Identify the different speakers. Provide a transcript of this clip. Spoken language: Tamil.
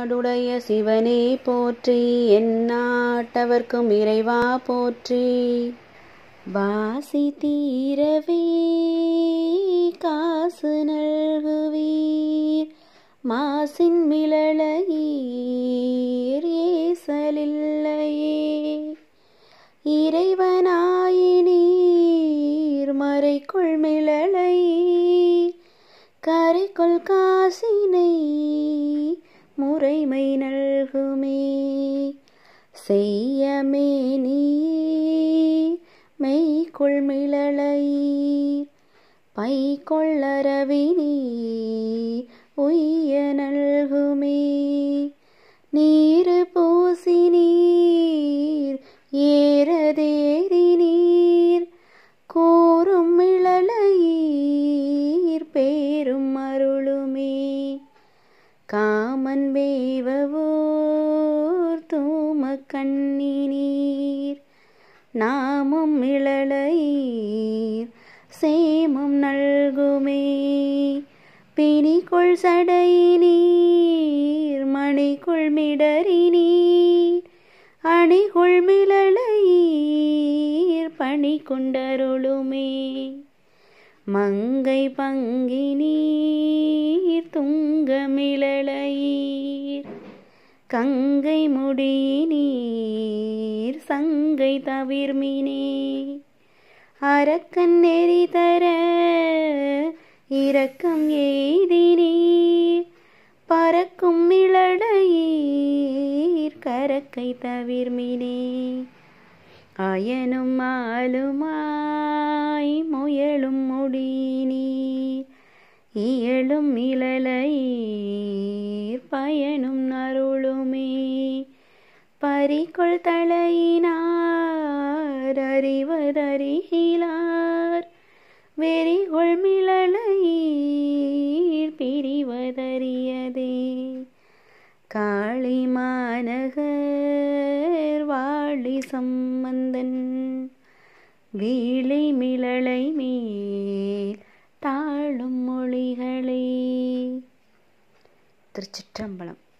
Speaker 1: தென்னாடுடைய சிவனே போற்றி எந்நாட்டவர்க்கும் இறைவா போற்றி வாசி தீரவே காசு நல்குவீர் மாசின் மிளலையீர் ஏசலில்லையே இறைவனாயினீர் மறைக்குள் மிளலையீர் கரைக்குள் காசினை முறைமை நல்குமே செய்யமே நீர் மெய்க்குள் மிளலையீர் பை கொள்ளரவி நீர் உய்ய நல்குமே நீரு பூசி நீர் ஏறதேறி நீர் கூறும் இளலையீர் பேரும் அருளுமே காமன் வேவவோர் தூம கண்ணி நீர் நாமும் இளலையீர் சேமம் நல்குமே பிணிக்குள் சடை நீர் மணிக்குள் மிடறி நீர் அணிகுள் மிளலையீர் பணி கொண்டருளுமே மங்கை பங்கி நீர் துங்க மிளலையீர் கங்கை முடி நீர் சங்கை தவிர்மினே அரக்கன் நெறி தர இரக்கம் எய்தி நீர் பறக்கும் இளடையீர் கரக்கை தவிர்மினே அயனும் ஆளுமாய் முயலும் முடி நீர் இயலும் இளலையீர் பயனும் அருளுமே பறிக்குள் தலையினார் அறிவதறிகிலார் வெறிகொள் மிளலையீர் பிரிவதறியதே காளி மாநகர் வாழி சம்பந்தன் வீழை மிளலை மேல் தாழும் மொழிகளே திருச்சிற்றம்பலம்